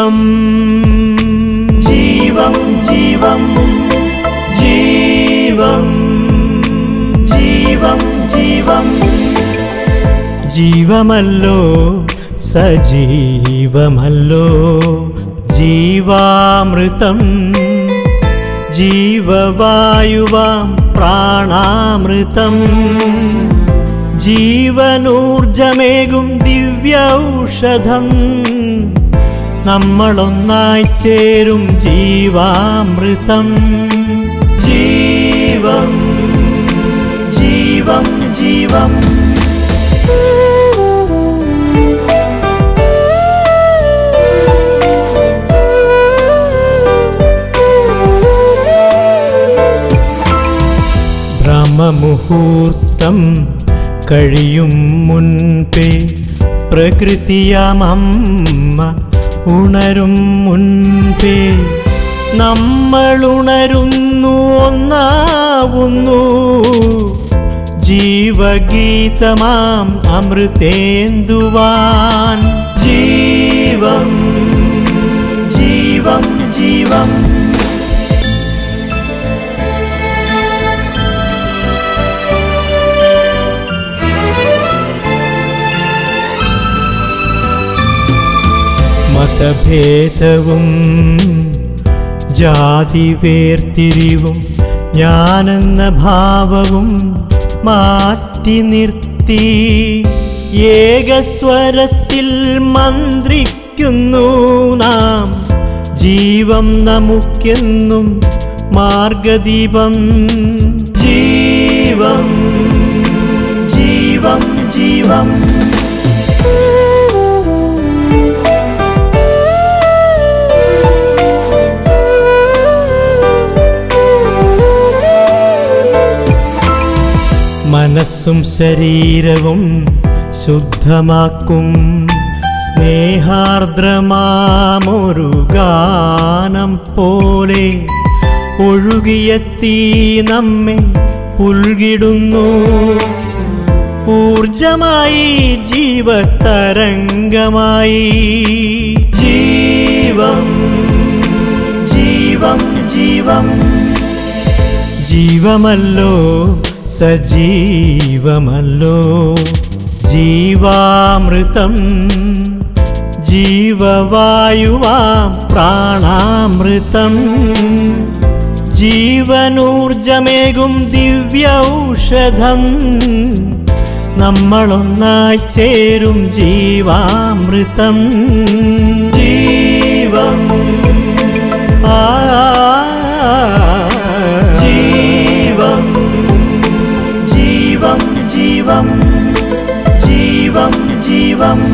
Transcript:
ജീവം ജീവം ജീവം ജീവം ജീവം ജീവം ജീവമല്ലോ സജീവമല്ലോ ജീവാമൃതം ജീവവായുവാം പ്രാണാമൃതം ജീവനൂർജമേകും ദിവ്യൗഷധം നമ്മളൊന്നായി ചേരും ജീവാമൃതം ജീവം ജീവം ജീവം ബ്രഹ്മമുഹൂർത്തം കഴിയും മുൻപേ പ്രകൃതിയമമ്മ ഉണരും മുൻപേ നമ്മൾ ഉണരുന്നു ഒന്നാവുന്നു ജീവഗീതമാം അമൃതേന്ദുവാൻ ജീവം ജീവം ജീവം മതഭേദവും ജാതി വേർതിരിവും ഞാനെന്ന ഭാവവും മാറ്റി നിർത്തി ഏകസ്വരത്തിൽ മന്ത്രിക്കുന്നു നാം ജീവം നമുക്കെന്നും മാർഗദീപം ജീവം ജീവം ജീവം മനസ്സും ശരീരവും ശുദ്ധമാക്കും സ്നേഹാർദ്രമാമൊരു ഗാനം പോലെ ഒഴുകിയെത്തി നമ്മെ പുൽകിടുന്നു ഊർജമായി ജീവതരംഗമായി ജീവം ജീവം ജീവം ജീവമല്ലോ സജീവമല്ലോ ജീവാമൃതം ജീവവായുവാം പ്രാണാമൃതം ജീവനൂർജമേകും ദിവ്യൗഷധം നമ്മളൊന്നായി ചേരും ജീവാമൃതം ജീവം ആ ജീവം ജീവം ജീവം ജീവം ജീവം